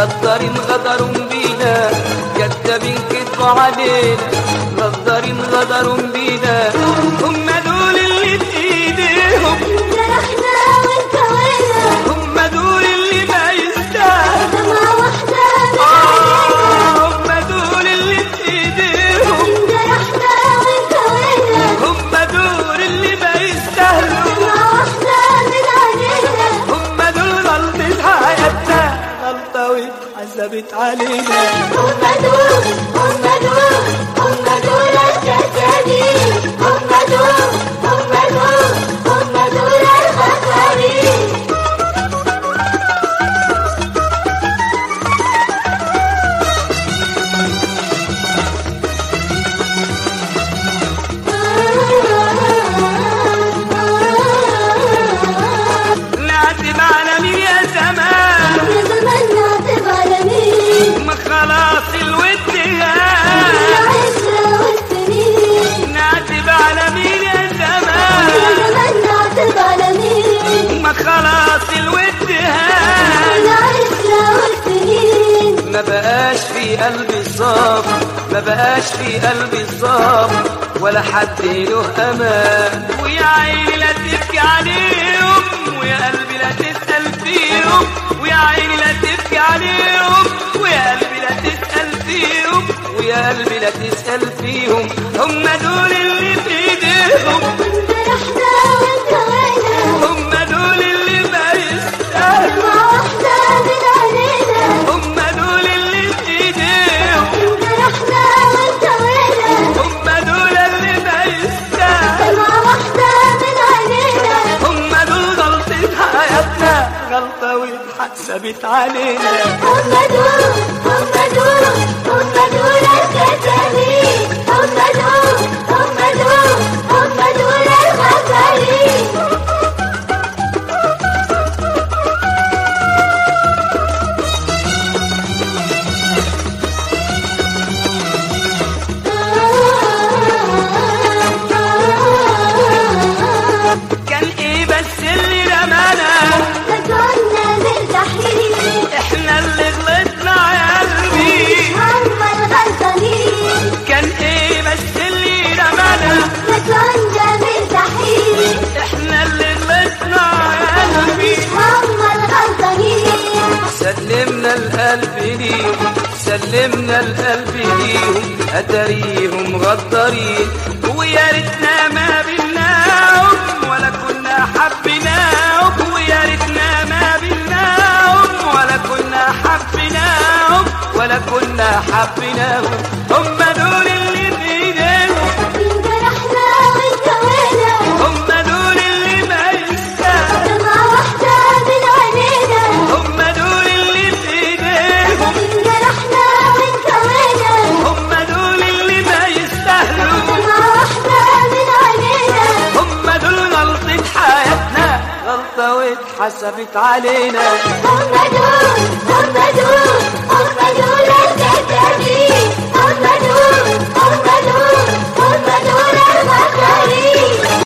غدارين غدروا بينا كدابين كدبوا علينا غدارين غدروا بينا هم دول اللي في ايديهم جرحنا وانكوينا هم دول اللي ما يستاهلوا دمعة واحدة من آه، هم دول اللي في ايديهم جرحنا وانكوينا هم دول اللي ما يستاهلوا دمعة واحدة من عينينا هم دول غلطة حياتنا غلطة واتحسبت علينا هم دول هم دول هم دول الكذابين هم دول هم دول هم دول الخسارين نعتب على مين يا زمان يا زمان نعتب على مين ما خلاص الود غاب العشرة والسنين نعتب على مين يا يا زمان زمان نعتب على مين ما خلاص الود هان العشرة والسنين ما بقاش في قلبي صاب ما بقاش في قلبي صاب ولا حد له امان ويا عيني لا تبكي عليهم ويا قلبي لا تسأل فيهم ويا عيني لا تبكي عليهم ويا قلبي لا تسأل فيهم ويا قلبي لا تسأل فيهم هم دول اللي في ايديهم فرحنا وانكوينا هم دول اللي ما يستاهلوا دمعة واحدة من عينينا هم دول اللي في ايديهم فرحنا وانكوينا هم دول اللي ما يستاهلوا دمعة واحدة من عينينا هم دول غلطة حياتنا غلطة واتحسبت علينا هم دول هم دول هم دول الكذابين هم دول هم دول هم دول الخسارين كان ايه بس اللي رمانا كنا للجحيم احنا اللي غلطنا يا قلبي هم الغلطانين كان ايه بس اللي رمانا كنا للجحيم احنا اللي غلطنا يا قلبي هم الغلطانين سلمنا القلب ليهم سلمنا القلب ليهم اتاريهم غدارين ويا ريتنا ما بيناهم ولا كنا حبيناهم ويا ريتنا ما بيناهم ولا كنا حبيناهم ولا كنا حبيناهم هم دول اللي في ايديهم جرحنا وانكوينا هم دول اللي ما يستاهلوا دمعة واحدة من عينينا هم دول اللي في ايديهم جرحنا وانكوينا هم دول اللي ما يستاهلوا دمعة واحدة من عينينا هم دول غلطة حياتنا غلطة واتحسبت علينا هم دول هم دول